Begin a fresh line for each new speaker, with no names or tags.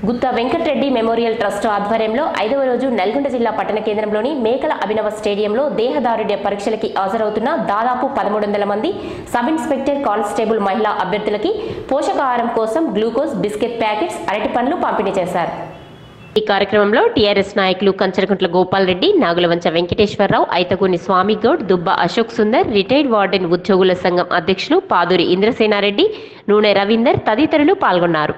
Gutta Venkatareddy memorial trust ఆధ్వర్యంలో ఐదవ రోజు నల్గొండ జిల్లా పట్టణ కేంద్రంలోని మేకల అభినవ స్టేడియంలో దేహదారుఢ్య పరీక్షలకి హాజరవుతున్న దాదాపు పదమూడు వందల మంది సబ్ ఇన్స్పెక్టర్ కానిస్టేబుల్ మహిళా అభ్యర్థులకి పోషకాహారం కోసం గ్లూకోజ్ బిస్కెట్ ప్యాకెట్స్ అరటి పండ్లు పంపిణీ చేశారు ఈ కార్యక్రమంలో టీఆర్ఎస్ నాయకులు కంచరకుంట్ల గోపాల్ రెడ్డి నాగులవంచ వెంకటేశ్వరరావు ఐతగూని స్వామి గౌడ్ దుబ్బ అశోక్ సుందర్ రిటైర్డ్ వార్డెన్ ఉద్యోగుల సంఘం అధ్యక్షులు పాదూరి ఇంద్రసేనారెడ్డి నూనె రవీందర్ తదితరులు పాల్గొన్నారు